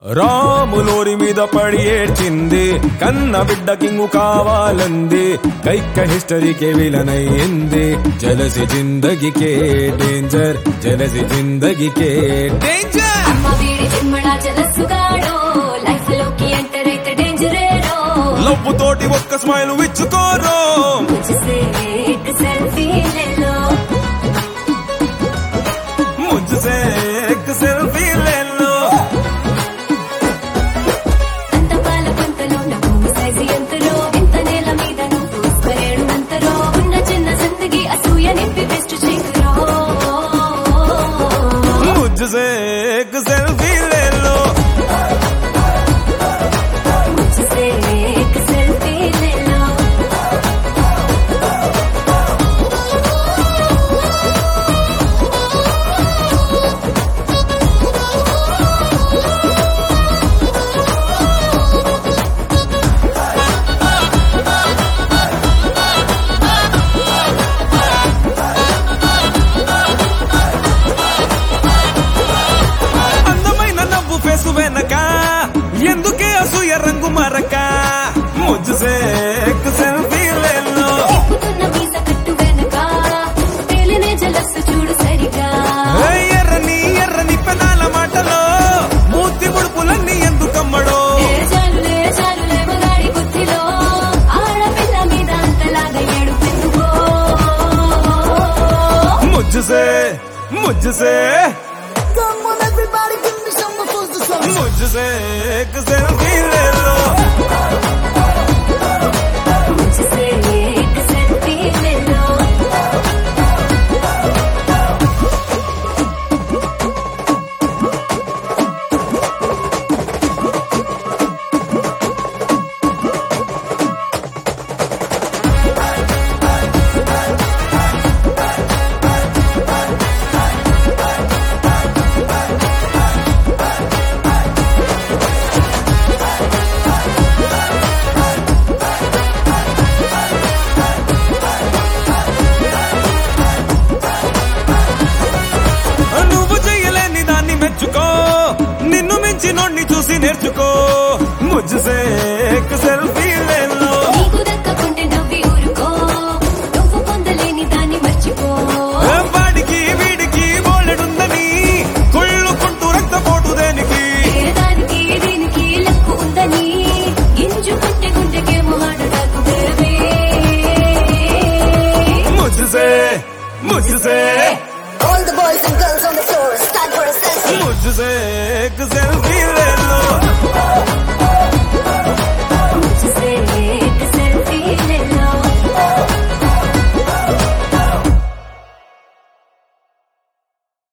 రాములోరి మీద పడి ఏడ్చింది కన్న బిడ్డ కింగు కావాలంది కైక్క హిస్టరీకే విలనయ్యింది జలసి జిందగికే డేంజర్ జలసి జిందగికే డేంజర్ అమ్మ వీడి చిమ్మడ జలసుగాడో లైఫ్ లోకి ఎంటర్ అయితే డేంజరేరో లవ్వు తోటి ఒక్క స్మైల్ ఇచ్చుకోరు ముझसे एक सेल्फी ले लो ముజ్జే ఎక్ సెల్ఫీ లేలో అంత పాల పంతలో నువ్వు సైజు ఎంతలో ఇంత నేల మీద నువ్వు స్క్వేర్ అంతరో ఉన్న చిన్న సందగి అసూయ నింపి బెస్ట్ చెయ్యరో ముజ్జే ఎక్ సెల్ఫీ లేలో मुझसे एक सेल्फी ले लो అందమైన నవ్వు ఫేసు వెనక ఎందుకే అసూయ రంగు మరక ముజ్జే ఎక్ సెల్ఫీ లేలో ఎక్కుతున్న వీస కట్టు వెనక తేలినే జలస్సు చూడు సరిగా ఎర్రని ఎర్రని పెదాల మాటలో మూతి ముడుపులన్నీ ఎందుకమ్మడో ఏ చాలులే చాలులే మగాడి బుద్ధిలో ఆడపిల్ల మీద అంతలాగా ఏడుపెందుకో ముజ్జే ముజ్జే Come on, everybody, give me some before the song. मुझसे एक सेल्फी ले लो मुझसे एक सेल्फी ले लो నువ్వు చెయ్యలేని దాన్ని మెచ్చుకో నిన్ను మించి నోడిని చూసి నేర్చుకో ముజ్జే एक సెల్ఫీ ले लो నీకు దక్కకుంటే నవ్వి ఊరుకో నువ్వు పొందలేని దాన్ని మర్చిపో వాడికి వీడికి బోలెడుందని కుళ్ళుకుంటూ రక్తపోటు దేనికి ఏ దానికి దీనికి లక్కు ఉందని గింజుకుంటే గుండెకేమో ఆడదాకు బేబీ ముజ్జే ముజ్జే All the boys and girls on the floor, stand for a selfie. मुझसे एक सेल्फी